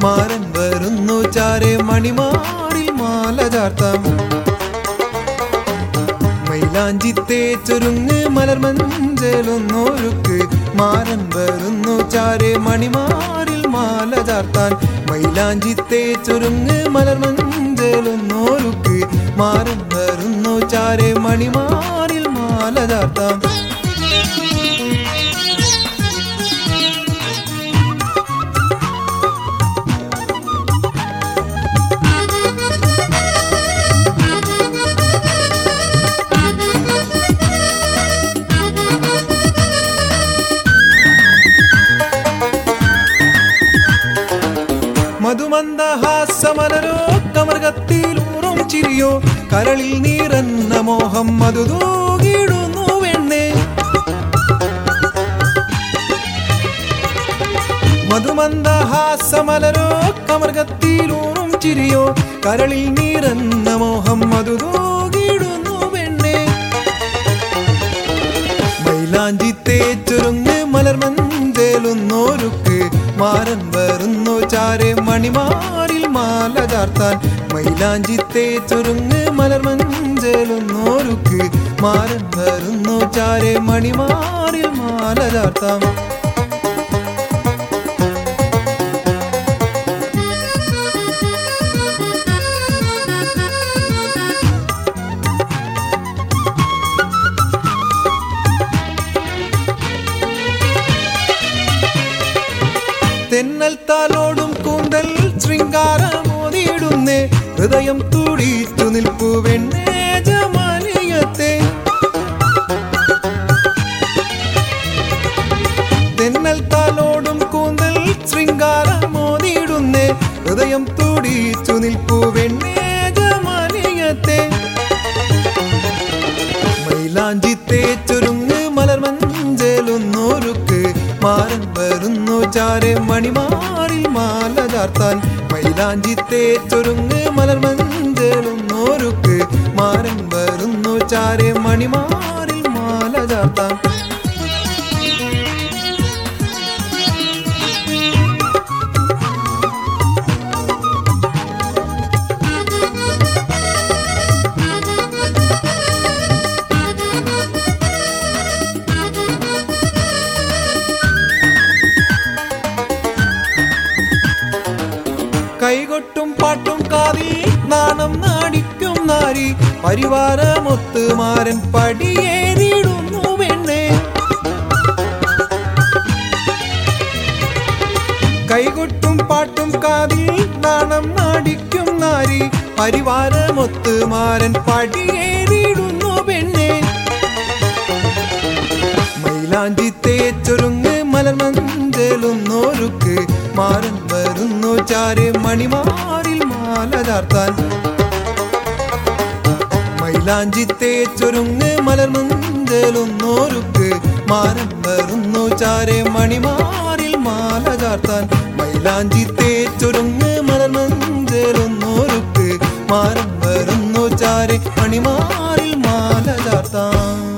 മാരൻ വരുന്നു ചാരെ മണിമാറിൽ മാല ചാർത്താം മൈലാഞ്ചി തേച്ചൊരുങ്ങ് മലർമഞ്ചലൊന്നൊരുക്ക് മാരൻ വരുന്നു ചാരെ മണിമാറിൽ മാല ചാർത്താൻ മൈലാഞ്ചി തേച്ചൊരുങ്ങ് മലർമഞ്ചലൊന്നൊരുക്ക് മാരൻ വരുന്നു ചാരെ മണിമാറിൽ മാല ചാർത്താം മധുമന്ദഹാസമലരോ കമർഗത്തിലൂറും ചിരിയോ കരളിൽ നീറന്ന മോഹം മധു തൂകിടുന്നു വെണ്ണേ മധുമന്ദഹാസമലരോ കമർഗത്തിലൂറും ചിരിയോ കരളിൽ നീറന്ന മോഹം മധു തൂകിടുന്നു വെണ്ണേ മൈലാഞ്ചി തേച്ചൊരുങ്ങ് മലർമഞ്ചേലുന്നോരുക്ക് മാരൻ വരുന്നു ചാരെ മണിമാറിൽ മാല ചാർത്താൻ മൈലാഞ്ചി തേച്ചൊരുങ്ങ് മലർമഞ്ചേലുന്നോരുക്ക് മാരൻ വരുന്നു ചാരെ മണിമാറിൽ മാല ചാർത്താം തെന്നൽ താലോടും കൂന്തൽ ശൃംഗാരമോതിയിടുന്നേ ഹൃദയം തുടിച്ചു നിൽപ്പു വെണ്ണേ ജമാലിയത്തെ തെന്നൽ താലോടും കൂന്തൽ ശൃംഗാരമോതിയിടുന്നേ ഹൃദയം തുടിച്ചു നിൽപ്പു വെണ്ണേ ജമാലിയത്തെ മൈലാഞ്ചി തേച്ചൊരുങ്ങ് മലർമഞ്ചേലൊന്നൊരുക്ക് മാരൻ വരുന്നു ചാരെ മണിമാറിൽ മാല ചാർത്താൻ മൈലാഞ്ചി തേച്ചൊരുങ്ങ് മലർമഞ്ചേലൊന്നൊരുക്ക് മാരൻ വരുന്നു ചാരെ മണിമാറിൽ മാല ചാർത്താൻ കൈകൊട്ടും പാട്ടും കാതിൽ നാണം നാടിക്കും നാരി പരിവാരമൊത്ത് മാരൻ പടിയേറിയിടുന്നു വെണ്ണേ കൈകൊട്ടും പാട്ടും കാതിൽ നാണം നാടിക്കും നാരി പരിവാരമൊത്ത് മാരൻ പടിയേറിയിടുന്നു പെണ്ണേ മൈലാഞ്ചി തേച്ചൊരുങ്ങ് മലർമഞ്ചലുന്നോരുക്ക് മാരൻ വരുന്നു ചാരെ മണിമാറിൽ മാല ചാർത്താൻ മൈലാഞ്ചി തേച്ചൊരുങ്ങ് മലർമഞ്ചലുന്നോരുക്ക് മാരൻ വരുന്നു ചാരെ മണിമാറിൽ മാല ചാർത്താൻ മൈലാഞ്ചി തേച്ചൊരുങ്ങ് മലർമഞ്ചലുന്നോരുക്ക് മാരൻ വരുന്നു ചാരെ മണിമാറിൽ മാല ചാർത്താൻ